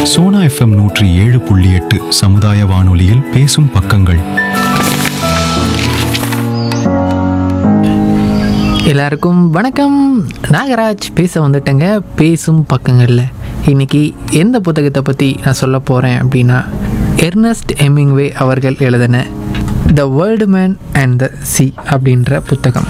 Sona FM நூற்றி ஏழு புள்ளி எட்டு சமுதாய வானொலியில் பேசும் பக்கங்கள் எல்லாருக்கும் வணக்கம் நாகராஜ் பேச வந்துட்டேங்க பேசும் பக்கங்களில் இன்னைக்கு எந்த புத்தகத்தை பற்றி நான் சொல்ல போகிறேன் அப்படின்னா எர்னஸ்ட் எமிங்வே அவர்கள் எழுதின the old man and the sea அப்படின்ற புத்தகம்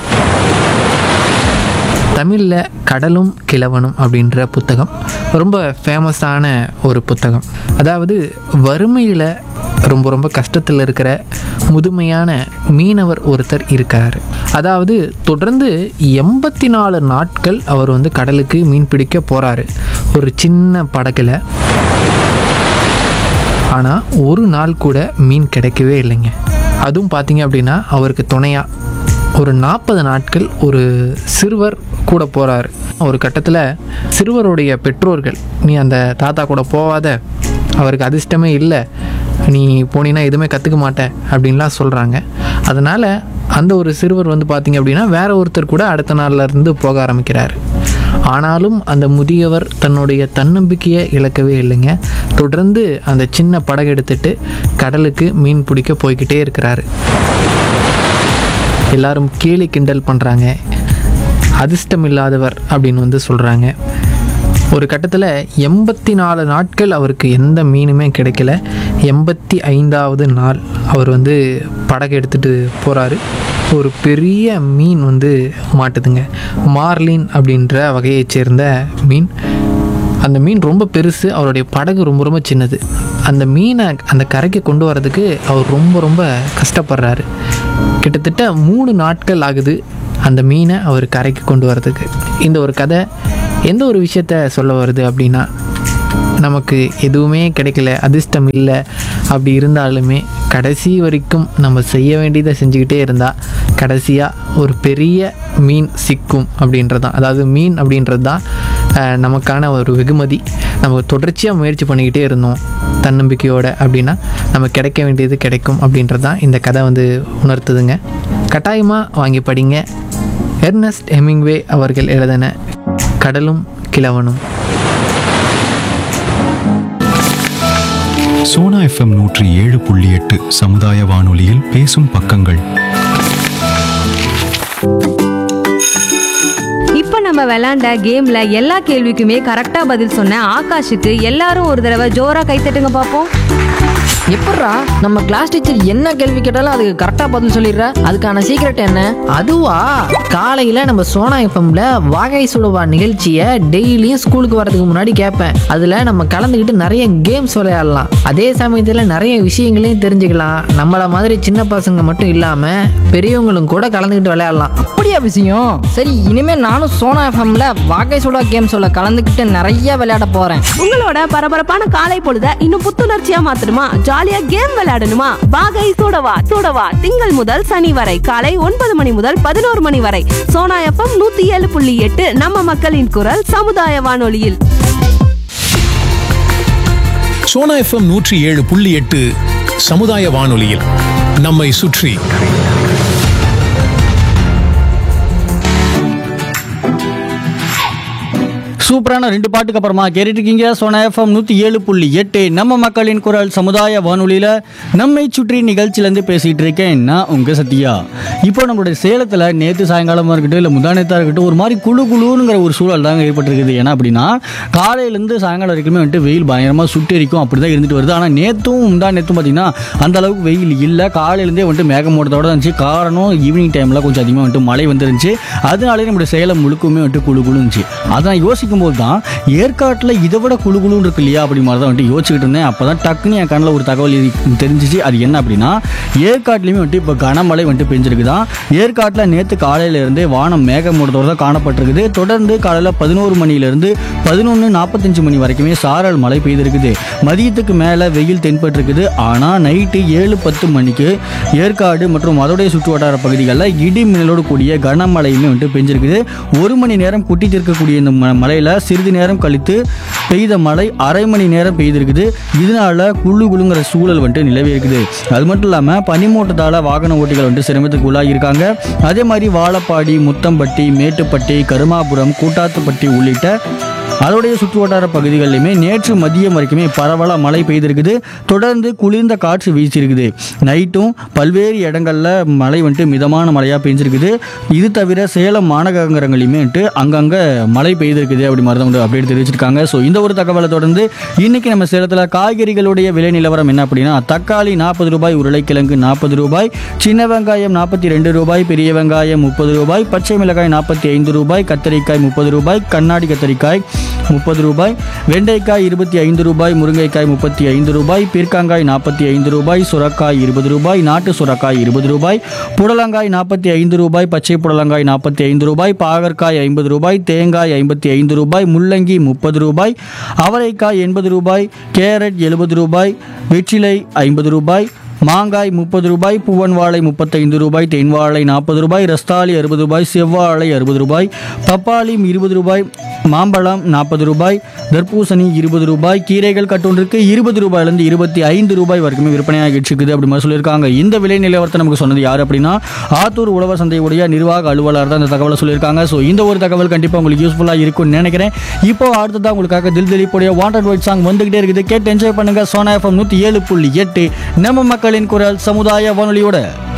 தமிழில் கடலும் கிழவனும் அப்படின்ற புத்தகம் ரொம்ப ஃபேமஸான ஒரு புத்தகம் அதாவது வறுமையில் ரொம்ப ரொம்ப கஷ்டத்தில் இருக்கிற முதுமையான மீனவர் ஒருத்தர் இருக்கார் அதாவது தொடர்ந்து எண்பத்தி நாலு நாட்கள் அவர் வந்து கடலுக்கு மீன் பிடிக்க போகிறாரு ஒரு சின்ன படகுல ஆனால் ஒரு நாள் கூட மீன் கிடைக்கவே இல்லைங்க அதுவும் பார்த்தீங்க அப்படின்னா அவருக்கு துணையாக ஒரு நாற்பது நாட்கள் ஒரு சிறுவர் கூட போகிறாரு ஒரு கட்டத்தில் சிறுவருடைய பெற்றோர்கள் நீ அந்த தாத்தா கூட போகாத அவருக்கு அதிர்ஷ்டமே இல்லை நீ போனீன்னா எதுவுமே கற்றுக்க மாட்ட அப்படின்லாம் சொல்கிறாங்க அதனால் அந்த ஒரு சிறுவர் வந்து பார்த்தீங்க அப்படின்னா வேற ஒருத்தர் கூட அடுத்த நாள்ல இருந்து போக ஆரம்பிக்கிறார் ஆனாலும் அந்த முதியவர் தன்னுடைய தன்னம்பிக்கையை இழக்கவே இல்லைங்க தொடர்ந்து அந்த சின்ன படகு எடுத்துட்டு கடலுக்கு மீன் பிடிக்க போய்கிட்டே இருக்கிறாரு எல்லாரும் கேலி கிண்டல் பண்ணுறாங்க அதிர்ஷ்டம் இல்லாதவர் அப்படின்னு வந்து சொல்கிறாங்க ஒரு கட்டத்தில் எண்பத்தி நாலு நாட்கள் அவருக்கு எந்த மீனுமே கிடைக்கல எண்பத்தி ஐந்தாவது நாள் அவர் வந்து படகு எடுத்துகிட்டு போகிறாரு ஒரு பெரிய மீன் வந்து மாட்டுதுங்க மார்லின் அப்படின்ற வகையைச் சேர்ந்த மீன் அந்த மீன் ரொம்ப பெருசு அவருடைய படகு ரொம்ப ரொம்ப சின்னது அந்த மீனை அந்த கரைக்கு கொண்டு வரதுக்கு அவர் ரொம்ப ரொம்ப கஷ்டப்படுறாரு கிட்டத்தட்ட மூணு நாட்கள் ஆகுது அந்த மீனை அவர் கரைக்கு கொண்டு வரதுக்கு இந்த ஒரு கதை எந்த ஒரு விஷயத்த சொல்ல வருது அப்படின்னா நமக்கு எதுவுமே கிடைக்கல அதிர்ஷ்டம் இல்லை அப்படி இருந்தாலுமே கடைசி வரைக்கும் நம்ம செய்ய வேண்டியதை செஞ்சுக்கிட்டே இருந்தால் கடைசியாக ஒரு பெரிய மீன் சிக்கும் அப்படின்றது தான் அதாவது மீன் அப்படின்றது தான் அஹ், நமக்கான ஒரு வெகுமதி நம்ம தொடர்ச்சியாக முயற்சி பண்ணிக்கிட்டே இருந்தோம் தன்னம்பிக்கையோட அப்படின்னா நம்ம கிடைக்க வேண்டியது கிடைக்கும் அப்படின்றது தான் இந்த கதை வந்து உணர்த்துதுங்க கட்டாயமாக வாங்கி படிங்க எர்னஸ்ட் ஹெமிங்வே அவர்கள் எழுதின கடலும் கிழவனும் சோனா எஃப்எம் நூற்றி ஏழு புள்ளி எட்டு சமுதாய வானொலியில் பேசும் பக்கங்கள் இப்ப நம்ம விளையாண்ட கேம்ல எல்லா கேள்விக்குமே கரெக்டா பதில் சொன்ன ஆகாஷுக்கு எல்லாரும் ஒரு தடவை ஜோரா கைத்தட்டுங்க பாப்போம் எப்பட்றா நம்ம கிளாஸ் டீச்சர் என்ன கேள்வி கேட்டாலும் அதுக்கு கரெக்டா பதில் சொல்லிடுற அதுக்கான சீக்ரெட் என்ன அதுவா காலையில் நம்ம சோனா எஃப்எம்ல வாகை சுடுவா நிகழ்ச்சியை டெய்லியும் ஸ்கூலுக்கு வரதுக்கு முன்னாடி கேட்பேன் அதில் நம்ம கலந்துக்கிட்டு நிறைய கேம்ஸ் விளையாடலாம் அதே சமயத்தில் நிறைய விஷயங்களையும் தெரிஞ்சுக்கலாம் நம்மள மாதிரி சின்ன பசங்க மட்டும் இல்லாமல் பெரியவங்களும் கூட கலந்துக்கிட்டு விளையாடலாம் அப்படியா விஷயம் சரி இனிமே நானும் சோனா எஃப்எம்ல வாகை சுடா கேம் சொல்ல கலந்துக்கிட்டு நிறைய விளையாட போறேன் உங்களோட பரபரப்பான காலை பொழுத இன்னும் புத்துணர்ச்சியா மாத்தணுமா ஜாலியா கேம் விளையாடணுமா வாகை சூடவா சூடவா திங்கள் முதல் சனி வரை காலை ஒன்பது மணி முதல் பதினோரு மணி வரை சோனா எஃப்எம் நூத்தி ஏழு புள்ளி எட்டு நம்ம மக்களின் குரல் சமுதாய வானொலியில் சோனா எஃப்எம் நூற்றி ஏழு புள்ளி எட்டு சமுதாய வானொலியில் நம்மை சுற்றி சூப்பரான ரெண்டு பாட்டுக்கு அப்புறமா கேட்டுட்டு இருக்கீங்க சோனா எஃப்எம் நூற்றி ஏழு புள்ளி எட்டு நம்ம மக்களின் குரல் சமுதாய வானொலியில் நம்மை சுற்றி நிகழ்ச்சியிலேருந்து பேசிகிட்டு இருக்கேன் நான் உங்கள் சத்யா இப்போ நம்மளுடைய சேலத்தில் நேற்று சாயங்காலமாக இருக்கட்டும் இல்லை முந்தானத்தாக இருக்கட்டும் ஒரு மாதிரி குழு குழுங்கிற ஒரு சூழல் தாங்க ஏற்பட்டிருக்குது ஏன்னா அப்படின்னா காலையிலேருந்து சாயங்காலம் வரைக்குமே வந்துட்டு வெயில் பயங்கரமாக சுட்டெரிக்கும் அப்படி தான் இருந்துட்டு வருது ஆனால் நேற்றும் முந்தா நேற்றும் பார்த்தீங்கன்னா அந்த அளவுக்கு வெயில் இல்லை காலையிலேருந்தே வந்துட்டு மேகமூட்டத்தோட தான் இருந்துச்சு காரணம் ஈவினிங் டைமில் கொஞ்சம் அதிகமாக வந்துட்டு மழை வந்துருந்துச்சு அதனாலே நம்மளுடைய சேலம் முழுக்குமே வந்துட்டு குழு குழு இருந்துச்சு அதான் யோசிக்கும் போது தான் ஏற்காட்டில் இதை விட குழு குழுன்னு இருக்கு இல்லையா அப்படி மாதிரி தான் வந்துட்டு யோசிச்சுக்கிட்டு இருந்தேன் அப்போ தான் டக்குன்னு என் கண்ணில் ஒரு தகவல் இது தெரிஞ்சிச்சு அது என்ன அப்படின்னா ஏற்காட்லேயுமே வந்துட்டு இப்போ கனமழை வந்துட்டு பெஞ்சிருக்குதான் ஏற்காட்டில் நேற்று காலையிலேருந்தே வானம் மேகமூட்டத்தோடு தான் காணப்பட்டிருக்குது தொடர்ந்து காலையில் பதினோரு மணிலேருந்து பதினொன்று நாற்பத்தஞ்சு மணி வரைக்குமே சாரல் மழை பெய்திருக்குது மதியத்துக்கு மேலே வெயில் தென்பட்டிருக்குது ஆனால் நைட்டு ஏழு பத்து மணிக்கு ஏற்காடு மற்றும் அதோடைய சுற்று வட்டார பகுதிகளில் இடி மின்னலோடு கூடிய கனமழையுமே வந்துட்டு பெஞ்சிருக்குது ஒரு மணி நேரம் குட்டிட்டு இருக்கக்கூடிய இந்த ம- மழையில சிறிது நேரம் கழித்து பெய்த மழை அரை மணி நேரம் பெய்திருக்குது இதனால குழு குழுங்கிற சூழல் வந்துட்டு நிலவி இருக்குது அது மட்டும் இல்லாமல் பனிமூட்டத்தால் வாகன ஓட்டிகள் வந்துட்டு சிரமத்துக்கு உள்ளாகி இருக்காங்க அதே மாதிரி வாழப்பாடி முத்தம்பட்டி மேட்டுப்பட்டி கருமாபுரம் கூட்டாத்துப்பட்டி உள்ளிட்ட அதோடைய சுற்று வட்டார பகுதிகளிலுமே நேற்று மதியம் வரைக்குமே பரவலாக மழை பெய்திருக்குது தொடர்ந்து குளிர்ந்த காற்று வீசியிருக்குது நைட்டும் பல்வேறு இடங்களில் மழை வந்துட்டு மிதமான மழையாக பெஞ்சிருக்குது இது தவிர சேலம் மாநகரங்களையுமே வந்துட்டு அங்கங்கே மழை பெய்திருக்குது அப்படி மாதிரி தான் வந்து அப்டேட் தெரிவிச்சிருக்காங்க ஸோ இந்த ஒரு தகவலை தொடர்ந்து இன்னைக்கு நம்ம சேலத்தில் காய்கறிகளுடைய விலை நிலவரம் என்ன அப்படின்னா தக்காளி நாற்பது ரூபாய் உருளைக்கிழங்கு நாற்பது ரூபாய் சின்ன வெங்காயம் நாற்பத்தி ரெண்டு ரூபாய் பெரிய வெங்காயம் முப்பது ரூபாய் பச்சை மிளகாய் நாற்பத்தி ஐந்து ரூபாய் கத்தரிக்காய் முப்பது ரூபாய் கண்ணாடி கத்தரிக்காய் முப்பது ரூபாய் வெண்டைக்காய் இருபத்தி ஐந்து ரூபாய் முருங்கைக்காய் முப்பத்தி ஐந்து ரூபாய் பீர்க்கங்காய் நாற்பத்தி ஐந்து ரூபாய் சுரக்காய் இருபது ரூபாய் நாட்டு சுரக்காய் இருபது ரூபாய் புடலங்காய் நாற்பத்தி ஐந்து ரூபாய் பச்சை புடலங்காய் நாற்பத்தி ஐந்து ரூபாய் பாகற்காய் ஐம்பது ரூபாய் தேங்காய் ஐம்பத்தி ஐந்து ரூபாய் முள்ளங்கி முப்பது ரூபாய் அவரைக்காய் எண்பது ரூபாய் கேரட் எழுபது ரூபாய் வெற்றிலை ஐம்பது ரூபாய் மாங்காய் முப்பது ரூபாய் பூவன் வாழை முப்பத்தைந்து ரூபாய் தென் வாழை நாற்பது ரூபாய் ரஸ்தாலி அறுபது ரூபாய் செவ்வாழை அறுபது ரூபாய் பப்பாளி இருபது ரூபாய் மாம்பழம் நாற்பது ரூபாய் தர்பூசணி இருபது ரூபாய் கீரைகள் கட்டொன்றுக்கு இருபது ரூபாயிலிருந்து இருபத்தி ஐந்து ரூபாய் வரைக்குமே விற்பனையாகிட்டு இருக்குது அப்படி மாதிரி சொல்லியிருக்காங்க இந்த விலை நிலவரத்தை நமக்கு சொன்னது யார் அப்படின்னா ஆத்தூர் உழவர் சந்தையுடைய நிர்வாக அலுவலர் தான் இந்த தகவலை சொல்லியிருக்காங்க ஸோ இந்த ஒரு தகவல் கண்டிப்பாக உங்களுக்கு யூஸ்ஃபுல்லாக இருக்கும்னு நினைக்கிறேன் இப்போ அடுத்ததான் உங்களுக்காக தில் திலீப்புடைய வாண்டட் ஒயிட் சாங் வந்துகிட்டே இருக்குது கேட்டு என்ஜாய் பண்ணுங்க சோனா எஃப்எம் நூற்றி ஏழு புள்ளி எட்டு நம்ம மக்களின் குரல் சமுதாய வானொலியோட